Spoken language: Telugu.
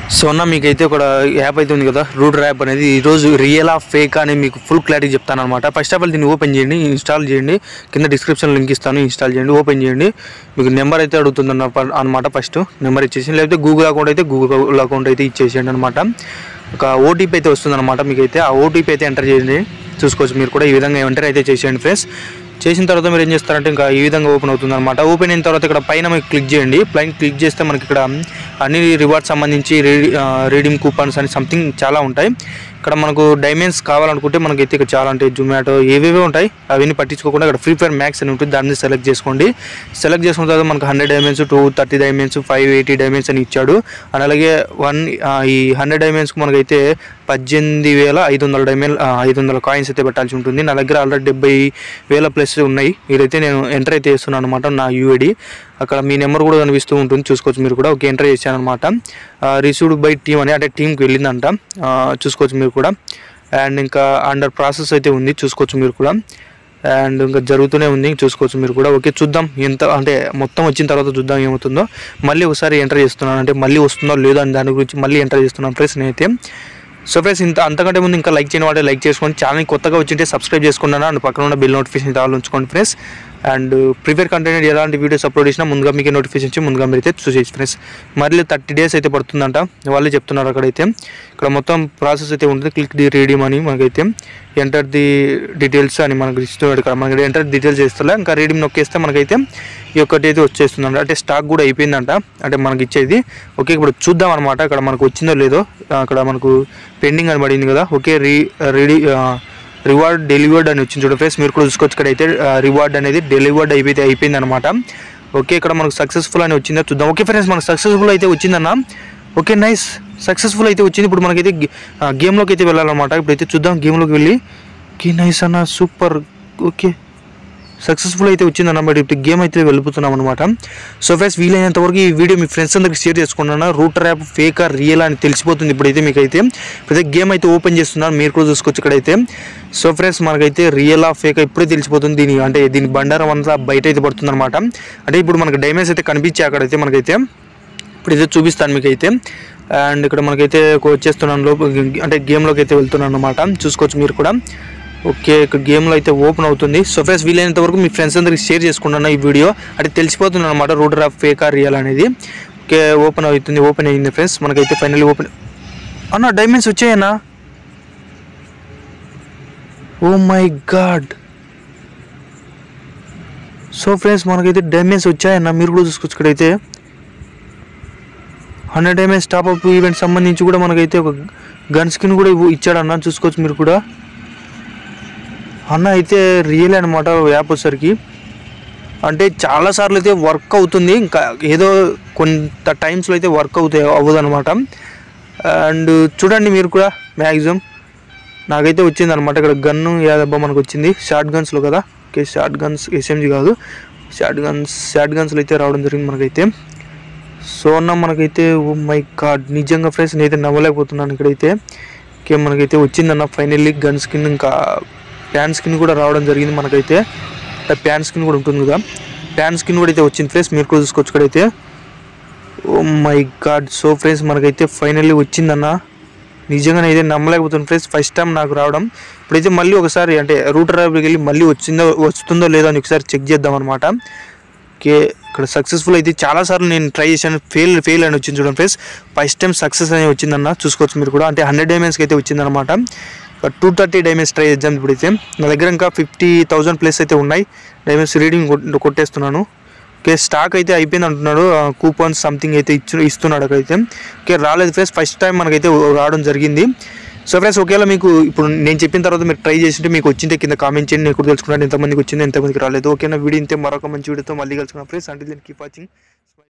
సో అన్న మీకైతే ఒక యాప్ అయితే ఉంది కదా రూట్ యాప్ అనేది ఈరోజు రియల్ ఆ ఫేక్ అని మీకు ఫుల్ క్లారిటీ చెప్తాను అనమాట ఫస్ట్ ఆఫ్ ఆల్ దీన్ని ఓపెన్ చేయండి ఇన్స్టాల్ చేయండి కింద డిస్క్రిప్షన్ లింక్ ఇస్తాను ఇన్స్టాల్ చేయండి ఓపెన్ చేయండి మీకు నెంబర్ అయితే అడుగుతుంది అనమాట ఫస్ట్ నెంబర్ ఇచ్చేసి లేకపోతే గూగుల్ అకౌంట్ అయితే గూగుల్ అకౌంట్ అయితే ఇచ్చేసేయండి అనమాట ఒక ఓటీపీ అయితే వస్తుంది అనమాట మీకైతే ఆ ఓటీపీ అయితే ఎంటర్ చేయండి చూసుకోవచ్చు మీరు కూడా ఈ విధంగా ఎంటర్ అయితే చేసేయండి ఫ్రెండ్స్ చేసిన తర్వాత మీరు ఏం చేస్తారంటే ఇంకా ఈ విధంగా ఓపెన్ అవుతుంది అనమాట ఓపెన్ అయిన తర్వాత ఇక్కడ పైన మీకు క్లిక్ చేయండి పైన క్లిక్ చేస్తే మనకి ఇక్కడ అన్ని రివార్డ్స్ సంబంధించి రీడింగ్ కూపన్స్ అని సంథింగ్ చాలా ఉంటాయి ఇక్కడ మనకు డైమండ్స్ కావాలనుకుంటే మనకైతే ఇక్కడ చాలా ఉంటాయి జొమాటో ఏవేవో ఉంటాయి అవన్నీ పట్టించుకోకుండా ఇక్కడ ఫ్రీ ఫైర్ మ్యాక్స్ అని ఉంటుంది దాన్ని సెలెక్ట్ చేసుకోండి సెలెక్ట్ చేసుకున్న తర్వాత మనకు hundred diamonds two thirty diamonds five eighty diamonds అని ఇచ్చాడు అండ్ అలాగే వన్ ఈ హండ్రెడ్ డైమండ్స్కి మనకైతే పద్దెనిమిది వేల ఐదు వందల డైమండ్ ఐదు వందల కాయిన్స్ అయితే పెట్టాల్సి ఉంటుంది నా దగ్గర ఆల్రెడీ డెబ్బై వేల ప్లస్ ఉన్నాయి ఇదైతే నేను ఎంటర్ అయితే చేస్తున్నాను అనమాట నా యూఐడి అక్కడ మీ నెంబర్ కూడా కనిపిస్తూ ఉంటుంది చూసుకోవచ్చు మీరు కూడా ఓకే ఎంటర్ చేశాను అనమాట రిసీవ్డ్ బై టీమ్ అని అంటే టీంకి వెళ్ళిందంట ఆ, చూసుకోవచ్చు మీరు కూడా అండ్ ఇంకా అండర్ ప్రాసెస్ అయితే ఉంది చూసుకోవచ్చు మీరు కూడా అండ్ ఇంకా జరుగుతూనే ఉంది చూసుకోవచ్చు మీరు కూడా ఓకే చూద్దాం ఎంత అంటే మొత్తం వచ్చిన తర్వాత చూద్దాం ఏమవుతుందో మళ్ళీ ఒకసారి ఎంటర్ చేస్తున్నాను అంటే మళ్ళీ వస్తుందో లేదో అని దాని గురించి మళ్ళీ ఎంటర్ చేస్తున్నాను ఫ్రెండ్స్ నేనైతే సో ఫ్రెండ్స్ ఇంత అంతకంటే ముందు ఇంకా లైక్ చేయని వాడే లైక్ చేసుకోండి ఛానల్ కొత్తగా వచ్చింటే సబ్స్క్రైబ్ చేసుకున్నాను అండ్ పక్కన ఉన్న బిల్ నోటిఫికేషన్ ఆల్ ఉంచుకోండి ఫ్రెండ్స్ అండ్ ప్రిపేర్ కంటెంట్ ఎలాంటి వీడియోస్ అప్లోడ్ చేసినా ముందుగా మీకు నోటిఫికేషన్ ఇచ్చి ముందుగా మీరు అయితే చూసేసి ఫ్రెండ్స్ మళ్ళీ థర్టీ డేస్ అయితే పడుతుందంట వాళ్ళే చెప్తున్నారు అక్కడైతే ఇక్కడ మొత్తం ప్రాసెస్ అయితే ఉంటుంది క్లిక్ ది రీడీమ్ అని మనకైతే ఎంటర్ ది డీటెయిల్స్ అని మనకి ఇస్తున్నాడు ఇక్కడ మనకి ఎంటర్ డీటెయిల్స్ చేస్తా ఇంకా రీడింగ్ నొక్కేస్తే మనకైతే ఈ ఒక్కటి అయితే వచ్చేస్తుందంట అంటే స్టాక్ కూడా అయిపోయిందంట అంటే మనకి ఇచ్చేది ఓకే ఇప్పుడు చూద్దాం అనమాట అక్కడ మనకు వచ్చిందో లేదో అక్కడ మనకు పెండింగ్ అని పడింది కదా okay already reward delivered అని వచ్చింది చూడండి ఫ్రెండ్స్ మీరు కూడా చూసుకోవచ్చు ఇక్కడ అయితే రివార్డ్ అనేది డెలివర్డ్ అయిపోతే అయిపోయింది అనమాట ఓకే ఇక్కడ మనకు సక్సెస్ఫుల్ అని వచ్చిందో చూద్దాం ఓకే ఫ్రెండ్స్ మనకు సక్సెస్ఫుల్ అయితే వచ్చిందన్న ఓకే నైస్ సక్సెస్ఫుల్ అయితే వచ్చింది ఇప్పుడు మనకైతే గే- ఆ, గేమ్లోకి అయితే వెళ్ళాలన్నమాట ఇప్పుడైతే చూద్దాం గేమ్లోకి వెళ్ళి ఓకే నైస్ అన్న సూపర్ ఓకే సక్సెస్ఫుల్ అయితే వచ్చిందన్న బట్ ఇప్పుడు గేమ్ అయితే వెళ్ళిపోతున్నాం అనమాట సో ఫ్రెండ్స్ వీలైనంత వరకు ఈ వీడియో మీ ఫ్రెండ్స్ అందరికి షేర్ చేసుకున్నాను router app fake or real అని తెలిసిపోతుంది ఇప్పుడైతే మీకైతే ఇప్పుడైతే గేమ్ అయితే ఓపెన్ చేస్తున్నాను మీరు కూడా చూసుకోవచ్చు ఇక్కడైతే సో ఫ్రెండ్స్ మనకైతే రియల్ ఆ ఫేక్ ఇప్పుడే తెలిసిపోతుంది దీని అంటే దీని బండారం అంతా బయట అయితే పడుతుంది అనమాట అంటే ఇప్పుడు మనకి డైమండ్స్ అయితే కనిపించాయి అక్కడైతే మనకైతే ఇప్పుడైతే చూపిస్తాను మీకు అయితే అండ్ ఇక్కడ మనకైతే ఒక వచ్చేస్తున్నాను లోపు అంటే గేమ్లోకి అయితే వెళ్తున్నాను అనమాట చూసుకోవచ్చు మీరు కూడా ఓకే ఇక్కడ గేమ్లో అయితే ఓపెన్ అవుతుంది సో ఫ్రెండ్స్ వీలైనంత వరకు మీ ఫ్రెండ్స్ అందరికి షేర్ చేసుకున్నాను ఈ వీడియో అంటే తెలిసిపోతుంది అనమాట router of fake or real అనేది ఓకే ఓపెన్ అవుతుంది ఓపెన్ అయ్యింది ఫ్రెండ్స్ మనకైతే ఫైనల్లీ ఓపెన్ అన్న డైమండ్స్ వచ్చాయన్నా oh my god so friends మనకైతే డైమండ్స్ వచ్చాయన్న మీరు కూడా చూసుకోవచ్చు ఇక్కడైతే hundred MS top up event సంబంధించి కూడా మనకైతే ఒక గన్ స్కిన్ కూడా ఇవ్వు- ఇచ్చాడు అన్న చూసుకోవచ్చు మీరు కూడా అన్న అయితే రియల్ అనమాట యాప్ వచ్చేసరికి అంటే చాలా సార్లు అయితే వర్క్ అవుతుంది ఇంకా ఏదో కొంత టైమ్స్లో అయితే వర్క్ అవుతాయి అవ్వదు అనమాట అండ్ చూడండి మీరు కూడా మ్యాక్సిమం నాకైతే వచ్చింది అనమాట ఇక్కడ గన్ను యాదబ్బా మనకు వచ్చింది షార్ట్ గన్స్లో కదా ఓకే షార్ట్ గన్స్ ఎస్ఎంజి కాదు షార్ట్ గన్స్ షార్ట్ గన్స్లో అయితే రావడం జరిగింది మనకైతే సో అన్న మనకైతే ఓ మై గాడ్ నిజంగా ఫ్రెండ్స్ నేనైతే నవ్వలేకపోతున్నాను ఇక్కడైతే ఓకే మనకైతే వచ్చిందన్న ఫైనల్లీ గన్ స్కిన్ ఇంకా ప్యాన్ స్కిన్ కూడా రావడం జరిగింది మనకైతే అంటే ప్యాన్ స్కిన్ కూడా ఉంటుంది కదా ప్యాన్ స్కిన్ కూడా అయితే వచ్చింది ఫ్రెండ్స్ మీరు కూడా చూసుకోవచ్చు ఇక్కడైతే oh my god so friends మనకైతే ఫైనల్లీ వచ్చిందన్న నిజంగానే అయితే నమ్మలేకపోతున్నాను ఫ్రెండ్స్ ఫస్ట్ టైం నాకు రావడం ఇప్పుడైతే మళ్ళీ ఒకసారి అంటే రూటర్ రైబ్కి వెళ్ళి మళ్ళీ వచ్చిందో వస్తుందో లేదో అని ఒకసారి చెక్ చేద్దాం అనమాట ఓకే ఇక్కడ సక్సెస్ఫుల్ అయితే చాలా సార్లు నేను ట్రై చేశాను ఫెయిల్ ఫెయిల్ అని వచ్చింది చూడండి ఫ్రెండ్స్ ఫస్ట్ టైం సక్సెస్ అని వచ్చిందన్న చూసుకోవచ్చు మీరు కూడా అంటే హండ్రెడ్ డైమండ్స్కి అయితే వచ్చిందనమాట టూ థర్టీ డైమండ్స్ ట్రై చేద్దాం ఇప్పుడైతే నా దగ్గర ఇంకా ఫిఫ్టీ థౌసండ్ ప్లస్ అయితే ఉన్నాయి డైమండ్స్ రీడింగ్ కొట్టేస్తున్నాను ఓకే స్టాక్ అయితే అయిపోయింది అంటున్నాడు కూపన్స్ సంథింగ్ అయితే ఇచ్చు ఇస్తున్నాడు అక్కడైతే ఓకే రాలేదు ఫ్రెండ్స్ ఫస్ట్ టైం మనకైతే రావడం జరిగింది సో ఫ్రెండ్స్ ఒకవేళ మీకు ఇప్పుడు నేను చెప్పిన తర్వాత మీరు ట్రై చేసింటే మీకు వచ్చింటే కింద కామెంట్ చేయండి నేను కూడా తెలుసుకున్నాను ఎంతమందికి వచ్చింది ఎంతమందికి రాలేదు ఓకేనా వీడియో ఇంతే మరొక మంచి వీడియోతో మళ్ళీ కలుసుకున్నాను ఫ్రెండ్స్ అంటే దీనికి కీప్ వాచింగ్